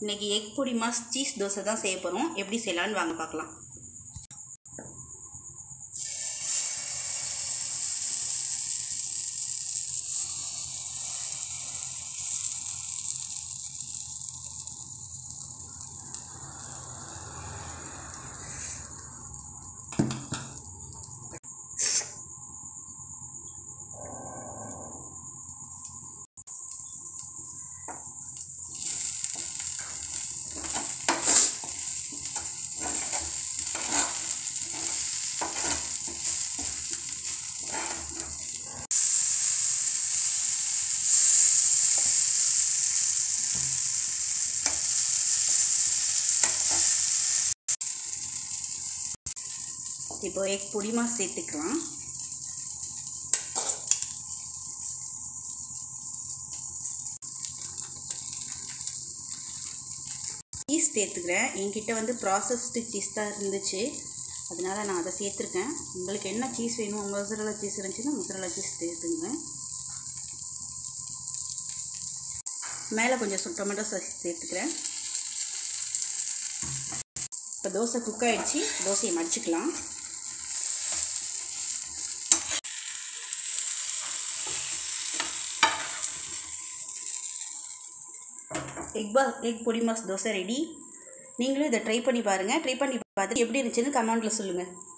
இன்றைக்கி எக் பொடி mass cheese dosa தான் செய்ய போகிறோம் எப்படி செய்யலான்னு வாங்க பார்க்கலாம் இப்போ எக் பொடி மாஸ் சேர்த்துக்கலாம் சீஸ் சேர்த்துக்கிறேன் என்கிட்ட வந்து ப்ராசஸ்டு சீஸ் தான் இருந்துச்சு அதனால் நான் அதை சேர்த்துருக்கேன் உங்களுக்கு என்ன சீஸ் வேணும் மொசரலா சீஸ் இருந்துச்சுன்னா மொசரலா சீஸ் சேர்த்துங்க மேலே கொஞ்சம் டொமேட்டோ சாஸ் சேர்த்துக்கிறேன் இப்போ தோசை குக் ஆகிடுச்சு தோசையை மடிச்சுக்கலாம் எக் பா எக் பொடி மாஸ் தோசை ரெடி நீங்களும் இதை ட்ரை பண்ணி பாருங்கள் ட்ரை பண்ணி பார்த்துட்டு எப்படி இருந்துச்சுன்னு கமெண்ட்டில் சொல்லுங்கள்